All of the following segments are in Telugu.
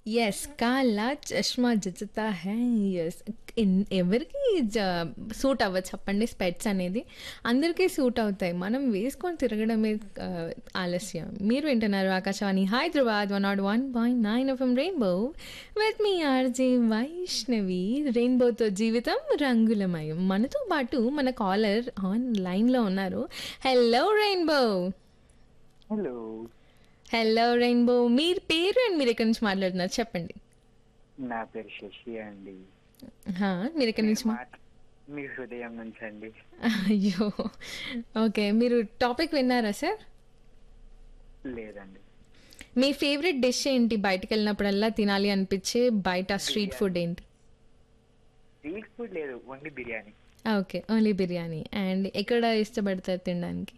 యెస్. కాలా చష్మా జచతా హై. యెస్. ఎన్ ఎవరికి జ సూట్ అవ్వదు చెప్పండి స్పెట్స్ అనేది. అందరికీ సూట్ అవుతాయి. మనం వేసుకొని తిరగడమే ఆహ్, ఆలస్యం. మీరు వింటున్నారు Akashvani Hyderabad 101.9 FM rainbow with మీ ఆర్‌జే వైష్ణవి. రెయిన్బోతో జీవితం రంగులమయం. మనతో పాటు మన కాలర్ ఆన్ లైన్‌లో ఉన్నారు. Hello rainbow. Hello. Hello rainbow. మీరు పేరు అండ్ మీరెక్కడి నుంచి మాట్లాడుతున్నారు చెప్పండి. నా పేరు శశి అండి. హా! మీరెక్కడి నుంచి మా మాట్ మీ హృదయం నుంచండి. అయ్యో! ఓకే. మీరు టాపిక్ విన్నారా సార్? లేదండి. మీ ఫేవరెట్ డిష్ ఏంటి? బయటికెళ్ళినప్పుడల్లా తినాలి అనిపించే బయట స్ట్రీట్ ఫుడ్ ఏంటి? స్ట్రీట్ ఫుడ్ లేదు. Only biryani. Okay. Only biryani. And ఎక్కడ ఇష్టపడతారు తినడానికి?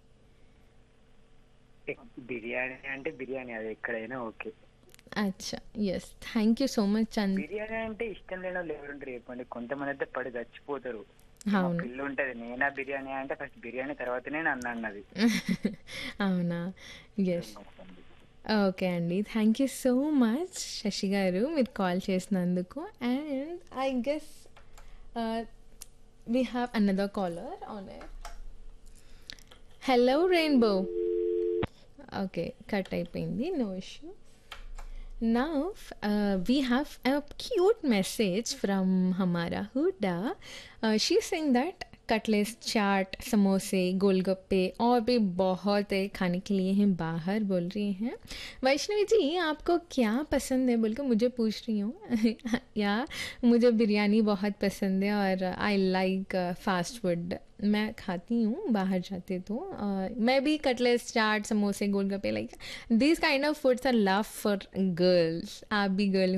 ఎక్ బిర్యానీ అంటే బిర్యానీ అది ఎక్కడైనా ఓకే. అచ్చా! Yes. Thank you so much and biryani అంటే ఇష్టం లేనోళ్ళు ఎవరుంటారు చెప్పండి. కొంతమంది అయితే పడి చచ్చిపోతారు. మా అవును. పిల్ల ఉంటది. నేనా బిర్యానీ అంటే ఫస్ట్ బిర్యానీ తర్వాతనే నన్ను అన్నది. అవునా? యెస్. ఓకే అండి. Thank you so much Shashi garu మీరు కాల్ చేసినందుకు. And I guess ah, we have another caller on air. Hello rainbow. Okay. Cut అయిపోయింది. No issue. Now uh, we have a cute message from Hamara Huda. Uh, she's saying that cutlets chaat samose golgappe और भी बहुत है खाने के लिए हैं बाहर बोल रही हैं वैष्णवी जी आपको क्या पसंद है बोल के मुझे पूछ रही हूँ या मुझे बिरयानी बहुत पसंद है और आई लाइक फास्ट फूड मैं खाती हूँ बाहर जाते तो uh, मैं भी cutlets chaat samose golgappe like this kind of foods are love for girls आप भी गर्ल